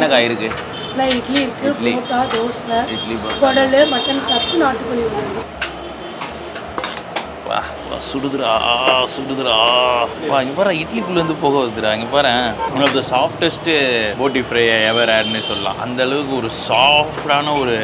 என்ன காய் இருக்கு இல்லை இட்லி இருக்கு இட்லி. புரோட்டா தோசை இட்லி பா- குடல் மட்டன் சாப்பிட்டு நாட்டுக்கோழி உருளை. வா வா, சுடுதுடா சுடுதுடா வா இங்கே பாரு இட்லிக்குள்ளேருந்து போக வருதுடா இங்கே பாரு ஒன் ஆஃப் த சாஃப்டஸ்ட்டு போட்டி ஃப்ரை எவர் ஆட்னு சொல்லலாம் அந்த அளவுக்கு ஒரு சாஃப்டான ஒரு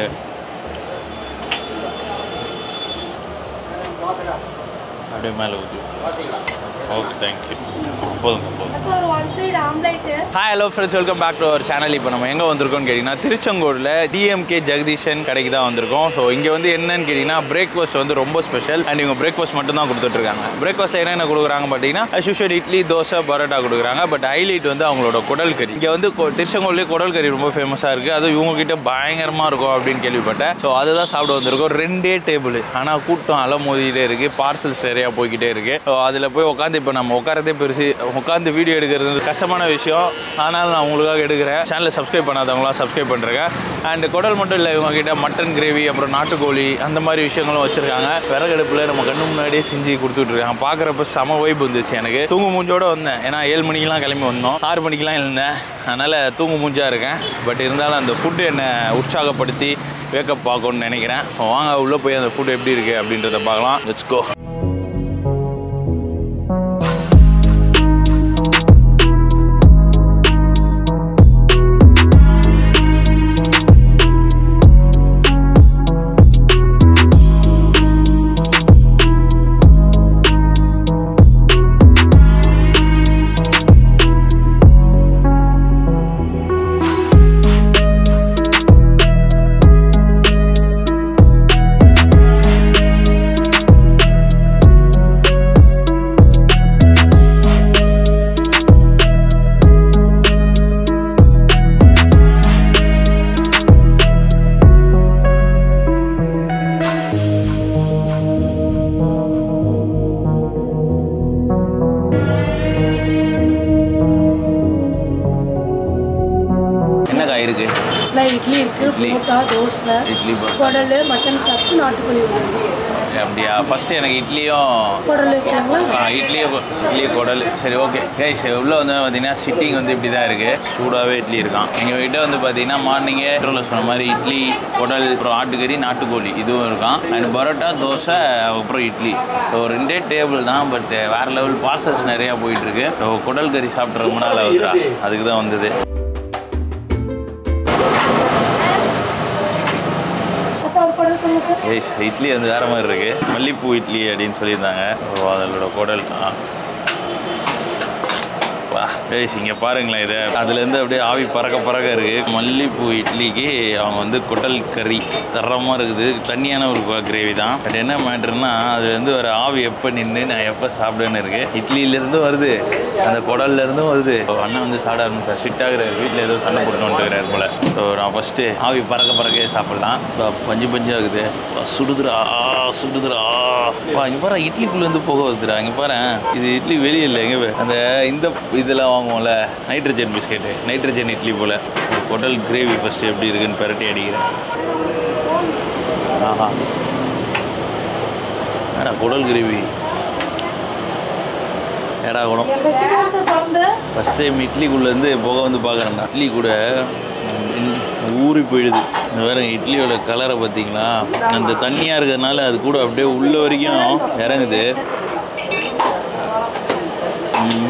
அப்படியே மேலே ஊற்றி ஓகே தேங்க்யூ போதும் போதும் அப்புறம் ஒரு one side omelette hi hello friends welcome back to our channel இப்போ நம்ம எங்கே வந்திருக்கோம்னு கேட்டிங்கன்னா திருச்செங்கோடில் டிஎம்கே ஜெகதீஷன் கடைக்கு தான் வந்திருக்கோம் ஸோ இங்கே வந்து என்னன்னு கேட்டிங்கன்னா பிரேக்ஃபாஸ்ட் வந்து ரொம்ப ஸ்பெஷல் அண்ட் இவங்க பிரேக்ஃபாஸ்ட் மட்டும் தான் கொடுத்துட்ருக்காங்க பிரேக்ஃபாஸ்ட்டில் என்னென்ன கொடுக்குறாங்க பார்த்தீங்கன்னா அஸ்யூஷுவல் இட்லி தோசை பரோட்டா கொடுக்குறாங்க பட் ஹைலைட் வந்து அவங்களோட குடல் கறி இங்கே வந்து கொ- திருச்செங்கோட்லேயே குடல் கறி ரொம்ப ஃபேமஸாக இருக்குது அது இவங்க கிட்ட பயங்கரமாக இருக்கும் அப்படின்னு கேள்விப்பட்டேன் ஸோ அதுதான் சாப்பிட வந்திருக்கோம் ரெண்டே டேபிள் ஆனால் கூட்டம் அலை மோதிக்கிட்டே இருக்குது பார்சல்ஸ் நிறையா போய்கிட்டே இருக்குது ஸோ அதில் போய் உட்காந்து இப்போ நம்ம உட்காரதே பெருசு உட்காந்து வீடியோ எடுக்கிறது கஷ்டமான விஷயம் ஆனால் நான் உங்களுக்காக எடுக்கிறேன் சேனலை சப்ஸ்கிரைப் பண்ணாதவங்களாம் சப்ஸ்கிரைப் பண்ணுறேங்க அண்ட் குடல் மட்டும் இல்லை இவங்க கிட்ட மட்டன் கிரேவி அப்புறம் நாட்டுக்கோழி அந்த மாதிரி விஷயங்களும் வச்சுருக்காங்க விறகடுப்பில் நம்ம கண்ணு முன்னாடியே செஞ்சு கொடுத்துட்ருக்காங்க பார்க்குறப்ப செம வைப் வந்துச்சு எனக்கு தூங்கு மூஞ்சோட வந்தேன் ஏன்னா ஏழு மணிக்கெலாம் கிளம்பி வந்தோம் ஆறு மணிக்கெலாம் இருந்தேன் அதனால் தூங்கு மூஞ்சா இருக்கேன் பட் இருந்தாலும் அந்த ஃபுட்டு என்னை உற்சாகப்படுத்தி வேக்கப் பார்க்கணும்னு நினைக்கிறேன் வாங்க உள்ளே போய் அந்த ஃபுட் எப்படி இருக்குது அப்படின்றத பார்க்கலாம் லெட்ஸ் கோ என்ன காய் இருக்குது இல்லை இட்லி இருக்கு இட்லி. புரோட்டா தோசை இட்லி பா- குடல் மட்டன் சாப்பிட்டு நாட்டுக்கோழி உருளை. அப்படியா ஃபஸ்ட்டு எனக்கு இட்லியும் குடல் வைக்கலாங்களா ஆ, இட்லி இட்லி குடல் சரி ஓகே கைஸ் உள்ளே வந்து பார்த்தீங்கன்னா சிட்டிங் வந்து இப்படி தான் இருக்குது சூடாகவே இட்லி இருக்கான் எங்கள் கிட்ட வந்து பார்த்தீங்கன்னா மார்னிங்கே இன்ட்ரோவில் சொன்ன மாதிரி இட்லி குடல் அப்புறம் ஆட்டுக்கறி நாட்டுக்கோழி இதுவும் இருக்கான் அண்ட் பரோட்டா தோசை அப்புறம் இட்லி ஸோ ரெண்டே டேபிள் தான் பட் வேறு லெவல் பார்சல்ஸ் நிறையா போயிட்டுருக்கு ஸோ குடல் கறி சாப்பிட்ற ரொம்ப நாள் ஆகுதுடா அதுக்கு தான் வந்தது அப்போ ஒரு குடல் சொல்லுங்க ஏய் இட்லி வந்து வேறு மாதிரி இருக்குது மல்லிப்பூ இட்லி அப்படின்னு சொல்லியிருந்தாங்க ஸோ அதோட குடல் ஆ வா ஏய் இங்கே பாருங்களேன் இதை அதுலேருந்து அப்படியே ஆவி பறக்க பறக்க இருக்குது மல்லிப்பூ இட்லிக்கு அவங்க வந்து குடல் கறி தரமாக இருக்குது தண்ணியான ஒரு கிரேவி தான் பட் என்ன மேட்ருன்னா அது வந்து ஒரு ஆவி எப்போ நின்று நான் எப்போ சாப்பிடுன்னு இருக்கு இட்லியிலேருந்து வருது அந்த குடல்லேருந்தும் வருது இப்போ அண்ணன் வந்து சாப்பிட ஆரம்பிச்சா ஸ்ட்ரிக்ட் ஆகுறாரு வீட்டில் ஏதோ சண்டை போட்டு வந்துருக்கிறாரு போல ஸோ நான் ஃபஸ்ட்டு ஆவி பறக்க பறக்கே சாப்பிட்லாம் இப்போ பஞ்சு பஞ்சு ஆகுது வா, சுடுதுடா சுடுதுடா வா இங்கே பாரு இட்லிக்குள்ளேருந்து போக வருதுடா இங்கே பாரு இது இட்லி வெளியே இல்லை எங்கே வே- அந்த இந்த இதெல்லாம் வாங்குவோம்ல நைட்ரஜன் பிஸ்கெட்டு நைட்ரஜன் இட்லி போல் ஒரு குடல் கிரேவி ஃபஸ்ட்டு எப்படி இருக்குன்னு பெரட்டி அடிக்கிறேன் ஆஹா ஏடா குடல் கிரேவி ஏடா குணம் வச்சுக்கிறத திறந்து ஃபஸ்ட் டைம் இட்லிக்குள்ளேருந்து புகை வந்து பார்க்குறேன்டா இட்லி கூட ம், ஊறி போயிடுது இந்த வேற இட்லியோட கலரை பார்த்தீங்களா அந்த தண்ணியாக இருக்கிறதுனால அது கூட அப்படியே உள்ள வரைக்கும் இறங்குது ம்.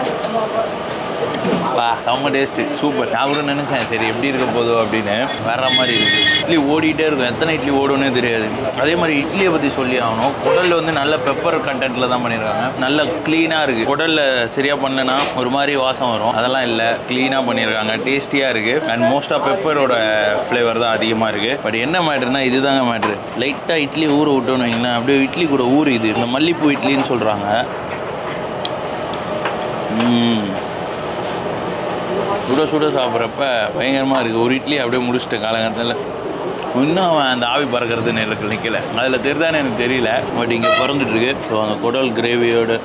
வா செம்ம டேஸ்ட்டு சூப்பர் நான் கூட நினச்சேன் சரி எப்படி இருக்க போதோ அப்படின்னு வேற மாதிரி இருக்கு இட்லி ஓடிட்டே இருக்கும் எத்தனை இட்லி ஓடும்னே தெரியாது அதே மாதிரி இட்லியை பற்றி சொல்லி ஆகணும் குடலில் வந்து நல்ல பெப்பர் கண்டென்ட்டில் தான் பண்ணியிருக்காங்க நல்ல க்ளீனாக இருக்குது குடலில் சரியாக பண்ணனா ஒரு மாதிரி வாசம் வரும் அதெல்லாம் இல்லை க்ளீனாக பண்ணியிருக்காங்க டேஸ்டியாக இருக்குது அண்ட் மோஸ்ட்டாக பெப்பரோட ஃப்ளேவர் தான் அதிகமாக இருக்குது பட் என்ன மேட்ருனா இதுதாங்க மேட்ரு லைட்டாக இட்லி ஊற விட்டோன்னு வைங்களேன் அப்படியே இட்லி கூட ஊறுது இந்த மல்லிப்பூ இட்லின்னு சொல்கிறாங்க ம் சுட சுட சாப்பிட்றப்ப பயங்கரமாக இருக்குது ஒரு இட்லி அப்படியே முடிச்சிட்டேன் காலகட்டத்தில் இன்னும் அவன் அந்த ஆவி பறக்கிறதுன்னு எனக்கு நிற்கல அதில் தெரிதானே எனக்கு தெரியல பட் இங்கே பறந்துட்டு இருக்கு ஸோ அந்த குடல் கிரேவியோட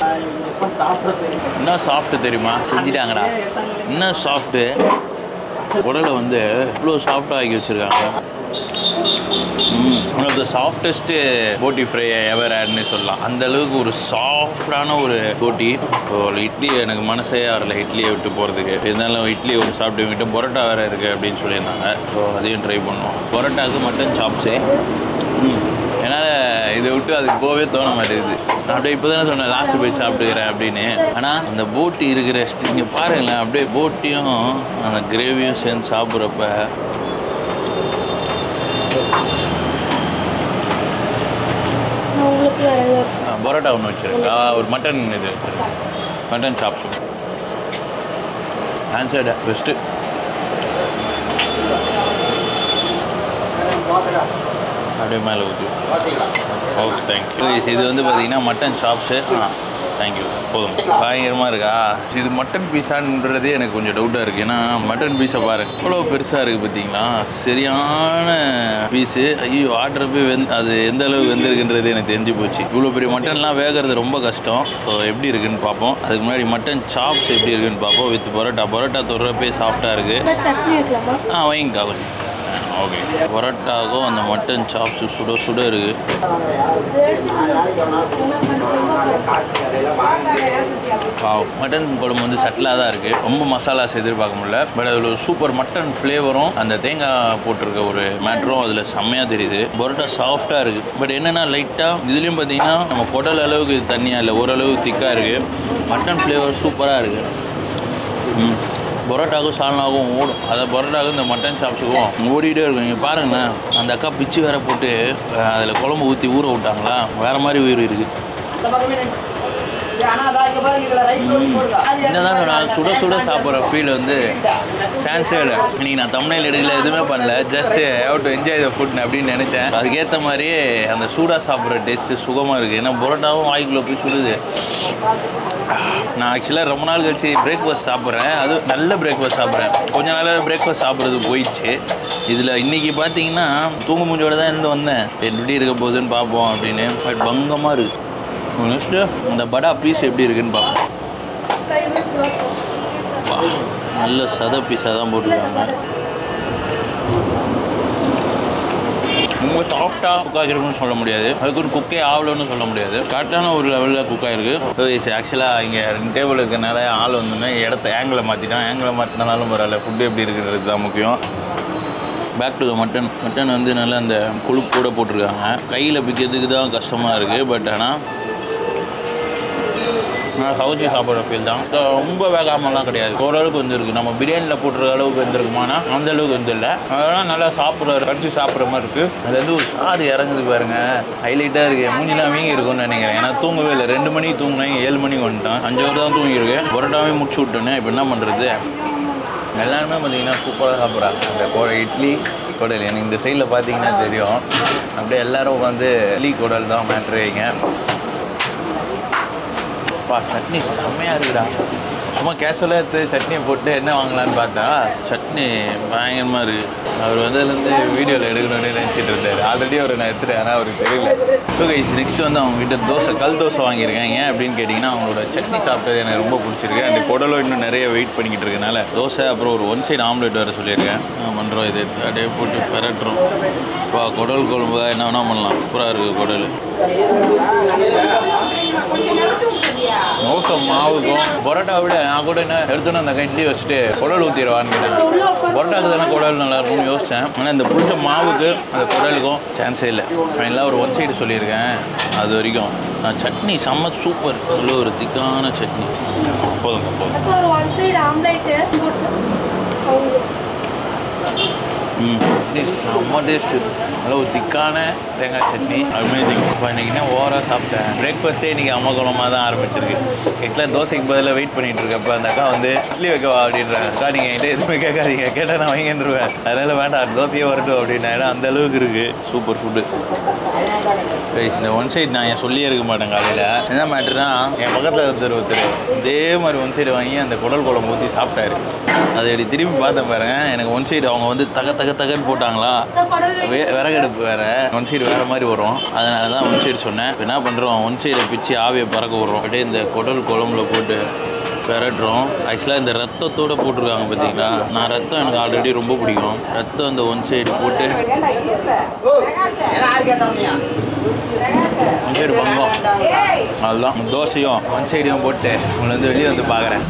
என்ன சாஃப்ட்டு தெரியுமா செஞ்சிட்டாங்கடா என்ன சாஃப்ட்டு குடலை வந்து இவ்வளோ சாஃப்டாக ஆக்கி வச்சுருக்காங்க ஒன் ஆஃப் த சாஃப்டஸ்ட்டு போட்டி ஃப்ரை எவர் ஆட்னு சொல்லலாம் அந்த அளவுக்கு ஒரு சாஃப்டான ஒரு போட்டி ஸோ இட்லி எனக்கு மனசே வரல இட்லியை விட்டு போகிறதுக்கு இருந்தாலும் இட்லி ஒரு சாப்பிட்டு விட்டு பரோட்டா வேறு இருக்குது அப்படின்னு சொல்லியிருந்தாங்க ஸோ அதையும் ட்ரை பண்ணுவோம் பரோட்டாவுக்கு மட்டன் சாப்ஸு என்னால் இதை விட்டு அதுக்கு போகவே தோண மாட்டேங்குது அப்படியே இப்போ தானே சொன்னேன் லாஸ்ட்டு போய் சாப்பிட்டுக்கிறேன் அப்படின்னு ஆனால் அந்த போட்டி இருக்கிற இங்கே பாருங்களேன் அப்படியே போட்டியும் அந்த கிரேவியும் சேர்ந்து சாப்பிட்றப்ப நான் உங்களுக்கு ஆ, பரோட்டா ஒன்று வச்சிருக்கு ஆ, ஒரு மட்டன் இது வச்சிருக்கு மட்டன் சாப்ஸ் ஆன்சர்டு பெஸ்ட்டு அப்படியே மேலே ஊற்றி ஓகே தேங்க்யூ இது வந்து பார்த்தீங்கன்னா மட்டன் சாப்ஸு ஆ தேங்க்யூ போதும் பயங்கரமாக இருக்கா இது மட்டன் பீஸான்றதே எனக்கு கொஞ்சம் டவுட்டாக இருக்குது ஏன்னா மட்டன் பீஸை பாருங்க இவ்வளோ பெருசாக இருக்குது பார்த்தீங்களா சரியான பீஸு ஐயோ ஆர்டர் போய் வெந் அது எந்த அளவுக்கு வெந்திருக்குன்றது எனக்கு தெரிஞ்சு போச்சு இவ்வளோ பெரிய மட்டன்லாம் வேகிறது ரொம்ப கஷ்டம் ஸோ எப்படி இருக்குன்னு பார்ப்போம் அதுக்கு முன்னாடி மட்டன் சாப்ஸ் எப்படி இருக்குன்னு பார்ப்போம் வித் பரோட்டா பரோட்டா தொடுறப்பே சாஃப்டாக இருக்குது சட்னி வைக்கலாமா ஆ வைங்கக்கா கொஞ்சம் ஓகே பரோட்டாவுக்கும் அந்த மட்டன் சாப்ஸு சுட சுட இருக்குது வாவ். மட்டன் குழம்பு வந்து சட்டிலாக தான் இருக்குது ரொம்ப மசாலாஸ் எதிர்பார்க்க முடியல பட் அதில் ஒரு சூப்பர் மட்டன் ஃப்ளேவரும் அந்த தேங்காய் போட்டிருக்க ஒரு மேட்ரும் அதில் செம்மையாக தெரியுது பரோட்டா சாஃப்டாக இருக்குது பட் என்னென்னா லைட்டாக இதுலேயும் பார்த்தீங்கன்னா நம்ம குடல் அளவுக்கு இது தண்ணியாக இல்லை ஓரளவுக்கு திக்காக இருக்குது மட்டன் ஃப்ளேவர் சூப்பராக இருக்குது ம் பரோட்டாவுக்கும் சால்னாவும் ஓடும் அதை பரோட்டாவுக்கும் இந்த மட்டன் சாப்ஸுக்கும் ஓடிட்டே இருக்கும் நீங்கள் பாருங்களேன் அந்த அக்கா பிச்சு வேற போட்டு அதில் குழம்பு ஊற்றி ஊற விட்டாங்களா வேறு மாதிரி உயிர் இருக்குது என்னதான் நான் சுட சுட சாப்பிட்ற ஃபீல் வந்து சான்ஸே இல்லை இன்னைக்கு நான் தமிழில் எடுக்கல எதுவுமே பண்ணல just have to enjoy the food அப்படின்னு நினச்சேன் அதுக்கேற்ற மாதிரியே அந்த சூடாக சாப்பிட்ற டேஸ்ட்டு சுகமாக இருக்குது ஏன்னா பரோட்டாவும் வாய்க்குள்ளே போய் சுடுது நான் ஆக்சுவலாக ரொம்ப நாள் கழிச்சு பிரேக்ஃபாஸ்ட் சாப்பிட்றேன் அது நல்ல பிரேக்ஃபாஸ்ட் சாப்பிட்றேன் கொஞ்ச நாளாக பிரேக்ஃபாஸ்ட் சாப்பிட்றது போயிடுச்சு இதில் இன்றைக்கி பார்த்தீங்கன்னா தூங்கு மூஞ்சோட தான் இருந்து வந்தேன் எப்படி இருக்க போகுதுன்னு பார்ப்போம் அப்படின்னு பட் பங்கமாக இருக்குது நெக்ஸ்ட்டு இந்த படா பீஸ் எப்படி இருக்குன்னு பார்ப்போம் வா, நல்ல சத பீஸாக தான் போட்டிருக்காங்க ரொம்ப சாஃப்டாக குக் ஆகிருக்குன்னு சொல்ல முடியாது அதுக்கு குக்கே ஆகலன்னு சொல்ல முடியாது கரெக்டான ஒரு லெவலில் குக் ஆகிருக்கு ஆக்சுவலாக இங்கே ரெண்டு டேபிள் இருக்கிறனால ஆள் வந்தோடனே இடத்த ஆங்கிளை மாற்றிட்டோம் ஆங்கிளை மாற்றினாலும் பரவாயில்ல ஃபுட்டு எப்படி இருக்குன்றது தான் முக்கியம் back to the mutton mutton வந்து நல்லா அந்த கொழுப்பு கூட போட்டிருக்காங்க கையில் பிக்கிறதுக்கு தான் கஷ்டமாக இருக்குது பட் ஆனால் நான் கவுச்சி சாப்பிட்ற ஃபீல் தான் So, ரொம்ப வேகாமலாம் கிடையாது ஓரளவுக்கு வந்துருக்கு நம்ம பிரியாணியில் போட்டுற அளவுக்கு வந்துருக்குமானா அந்த அளவுக்கு வந்து இல்லை அதெல்லாம் நல்லா சாப்பிட்ற கடிச்சு சாப்பிட்ற மாதிரி இருக்குது அதுல இருந்து ஒரு சாறு இறங்குது பாருங்க ஹைலைட்டாக இருக்குது மூஞ்சிலாம் வீங்கி இருக்கும்னு நினைக்கிறேன் ஏன்னா தூங்கவே இல்லை ரெண்டு மணிக்கு தூங்கினேன் ஏழு மணிக்கு வந்துட்டேன் அஞ்சு ஹவர் தான் தூங்கியிருக்கேன் பரோட்டாவே முடிச்சு விட்டேனே இப்போ என்ன பண்ணுறது எல்லாருமே பார்த்தீங்கன்னா சூப்பராக சாப்பிட்றாங்க அந்த கொ- இட்லி குடல் எனக்கு இந்த சைடில் பார்த்தீங்கன்னா தெரியும் அப்படியே எல்லாரும் வந்து இட்லி குடல் தான் மேட்ருவீங்க பா சட்னி செம்மையாக இருக்குடா சும்மா கேஷுவலாக எடுத்து சட்னியை போட்டு என்ன வாங்கலான்னு பார்த்தா சட்னி பயங்கரமாக இருக்குது அவர் வந்ததுலேருந்து வீடியோவில் எடுக்கணும்னு நினச்சிட்டு இருந்தார் ஆல்ரெடி அவர் நான் எடுத்துட்டேன் ஆனால் அவருக்கு தெரியல ஸோ கைஸ் நெக்ஸ்ட் வந்து அவங்க கிட்ட தோசை கல் தோசை வாங்கியிருக்கேன் ஏன் அப்படின்னு கேட்டிங்கன்னா அவங்களோட சட்னி சாப்பிட்டது எனக்கு ரொம்ப பிடிச்சிருக்கு அந்த குடலும் இன்னும் நிறைய வெயிட் பண்ணிக்கிட்டு இருக்கனால தோசை அப்புறம் ஒரு ஒன் சைடு ஆம்லெட் வேறு சொல்லியிருக்கேன் பண்ணுறோம் இது அப்படியே போட்டு பெரட்டுறோம் வா குடல் குழம்பு என்ன வேணால் பண்ணலாம் சூப்பராக இருக்குது குடல் நோக்கம் மாவுக்கும் பரோட்டா விட நான் கூட என்ன எடுத்துன்னு அந்த இட்லி வச்சுட்டு குடல் ஊற்றிடுவான்னு கேட்டேன் பரோட்டாக்கு தானே குடல் நல்லா இருக்கும்னு யோசித்தேன் ஆனால் இந்த புளிச்ச மாவுக்கு அந்த குடலுக்கும் சான்ஸே இல்லை ஃபைனலாக ஒரு ஒன் சைடு சொல்லியிருக்கேன் அது வரைக்கும் நான் சட்னி செம்ம சூப்பர் நல்ல ஒரு திக்கான சட்னி போதுங்க போதும் அப்போ ஒரு ஒன் சைடு ஆம்லேட்டு அவங்க ம் சட்னி செம்ம டேஸ்ட்டு நல்ல ஒரு திக்கான தேங்காய் சட்னி அமேசிங் இப்போ இன்றைக்கி என்ன ஓவராக சாப்பிட்டேன் பிரேக்ஃபாஸ்ட்டே இன்றைக்கி அம்மா குழம்பா தான் ஆரம்பிச்சிருக்கு இட்லி தோசைக்கு பதிலாக வெயிட் பண்ணிட்டு இருக்கப்ப அந்த அக்கா வந்து இட்லி வைக்கவா அப்படின்றாங்க அக்கா நீங்கள் என்கிட்ட எதுவுமே கேட்காதீங்க கேட்டால் நான் வைங்கன்றுவேன் அதனால் வேண்டாம் தோசையே வரட்டும் அப்படின்னா ஏன்னா அந்த அளவுக்கு இருக்குது சூப்பர் ஃபுட்டு ரைஸ் இந்த ஒன் சைடு நான் ஏன் சொல்லியே இருக்க மாட்டேன் காலையில் என்ன மேட்ருனா என் பக்கத்தில் ஒருத்தர் ஒருத்தர் இதே மாதிரி ஒன் சைடு வாங்கி அந்த குடல் குழம்பு ஊற்றி சாப்பிட்டாரு அதை அப்படி திரும்பி பார்த்தேன் பாருங்க எனக்கு ஒன் சைடு அவங்க வந்து தக தக தகன்னு போட்டாங்களா வே விறகடுப்பு வேறு ஒன் சைடு வேறு மாதிரி வரும் அதனால தான் ஒன் சைடு சொன்னேன் இப்ப என்ன பண்ணுறோம் ஒன் சைடை பிச்சு ஆவியை பறக்க விட்றோம் அப்படியே இந்த குடல் குழம்புல போட்டு பெரட்டுறோம் ஆக்சுவலாக இந்த ரத்தத்தோட போட்டிருக்காங்க பார்த்தீங்களா நான் ரத்தம் எனக்கு ஆல்ரெடி ரொம்ப பிடிக்கும் ரத்தம் அந்த ஒன் சைடு போட்டு ஒன் சைடு பங்கம் அதுதான் தோசையும் ஒன் சைடையும் போட்டு உங்களை வந்து வெளியே வந்து பார்க்குறேன்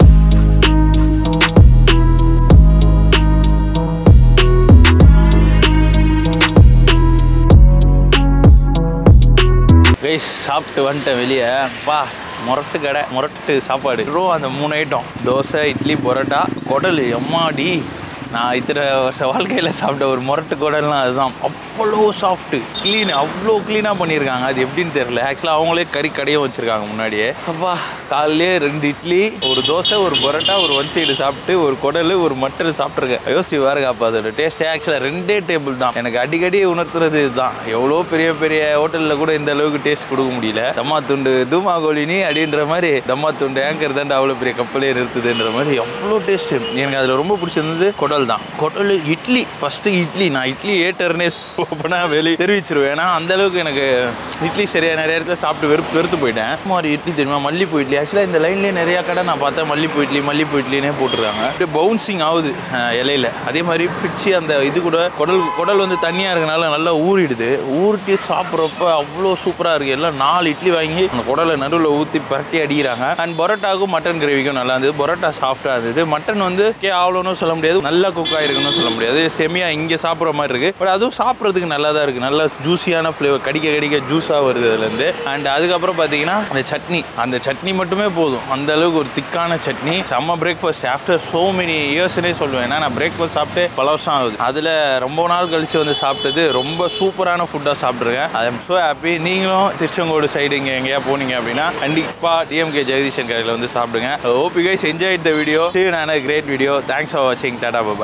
கைஸ் சாப்பிட்டு வந்துட்டேன் வெளியே பா முரட்டு கடை முரட்டு சாப்பாடு ரோ அந்த மூணு ஐட்டம் தோசை இட்லி பரோட்டா குடல் எம்மாடி நான் இத்தனை வருஷ வாழ்க்கையில் சாப்பிட்ட ஒரு முரட்டு குடல்லாம் அதுதான் அவ்வளோ சாஃப்ட்டு க்ளீன் அவ்வளோ க்ளீனாக பண்ணியிருக்காங்க அது எப்படின்னு தெரியல ஆக்சுவலாக அவங்களே கறி கடையும் வச்சுருக்காங்க முன்னாடியே அப்பா காலையிலே ரெண்டு இட்லி ஒரு தோசை ஒரு பரோட்டா ஒரு ஒன் சைடு சாப்பிட்டு ஒரு குடல் ஒரு மட்டன் சாப்பிட்ருக்கேன் யோசி பாருங்க அப்போ அதோட டேஸ்ட்டே ஆக்சுவலாக ரெண்டே டேபிள் தான் எனக்கு அடிக்கடி உணர்த்துறது இதுதான் எவ்வளோ பெரிய பெரிய ஹோட்டலில் கூட இந்த அளவுக்கு டேஸ்ட் கொடுக்க முடியல தம்மா துண்டு தூமா கோலினி அப்படின்ற மாதிரி தம்மா துண்டு ஏங்கர் தாண்டா அவ்வளோ பெரிய கப்பலே நிறுத்துதுன்ற மாதிரி எவ்வளோ டேஸ்ட்டு எனக்கு அதில் ரொம்ப பிடிச்சிருந்தது குடல் தான் குடல் இட்லி ஃபஸ்ட்டு இட்லி நான் இட்லி ஏட்டர்னே ஓப்பனாக வெளியே தெரிவிச்சிருவேன் ஏன்னா அந்த அளவுக்கு எனக்கு இட்லி சரியாக நிறைய இடத்துல சாப்பிட்டு வெறுப்பு வெறுத்து போயிட்டேன் இந்த மாதிரி இட்லி தெரியுமா மல்லிப்பூ இட்லி ஆக்சுவலாக இந்த லைன்லேயே நிறையா கடை நான் பார்த்தேன் மல்லிப்பூ இட்லி மல்லிப்பூ இட்லினே போட்டிருக்காங்க அப்படியே பவுன்சிங் ஆகுது அஹ், இலையில அதே மாதிரி பிச்சு அந்த இது கூட குடல் குடல் வந்து தண்ணியாக இருக்கனால நல்லா ஊறிடுது ஊறிட்டு சாப்பிட்றப்ப அவ்வளோ சூப்பராக இருக்குது எல்லாம் நாலு இட்லி வாங்கி அந்த குடலை நடுவில் ஊற்றி பரட்டி அடிக்கிறாங்க அண்ட் பரோட்டாவுக்கும் மட்டன் கிரேவிக்கும் நல்லா இருந்தது பரோட்டா சாஃப்டாக இருந்தது மட்டன் வந்து கே அவ்வளோன்னு சொல்ல முடியாது நல்லா குக் ஆகிருக்குன்னு சொல்ல முடியாது செமியா இங்கே சாப்பிட்ற மாதிரி இருக்குது பட் அதுவும் சாப்பிட்றதுக்கு நல்லா தான் இருக்குது நல்லா ஜூஸியான ஃப்ளேவர் கடிக்க கடிக்க ஜூஸாக வருது அதுலேருந்து அண்ட் அதுக்கப்புறம் பார்த்தீங்கன்னா அந்த சட்னி அந்த சட்னி மட்டுமே போதும் அந்த அளவுக்கு ஒரு திக்கான சட்னி செம்ம பிரேக்ஃபாஸ்ட் ஆஃப்டர் so many இயர்ஸ்னே சொல்லுவேன் ஏன்னா நான் பிரேக்ஃபாஸ்ட் சாப்பிட்டு பல வருஷம் ஆகுது அதில் ரொம்ப நாள் கழிச்சு வந்து சாப்பிட்டது ரொம்ப சூப்பரான ஃபுட்டாக சாப்பிட்ருக்கேன் ஐ எம் ஸோ ஹாப்பி நீங்களும் திருச்செங்கோடு சைடு இங்கே எங்கேயா போனீங்க அப்படின்னா கண்டிப்பாக டிஎம்கே ஜெகதீஷன் கடையில் வந்து சாப்பிடுங்க ஓபி கைஸ் என்ஜாய் த வீடியோ நான் கிரேட் வீடியோ தேங்க்ஸ் ஃபார் வாட்சிங் டாடா பாய்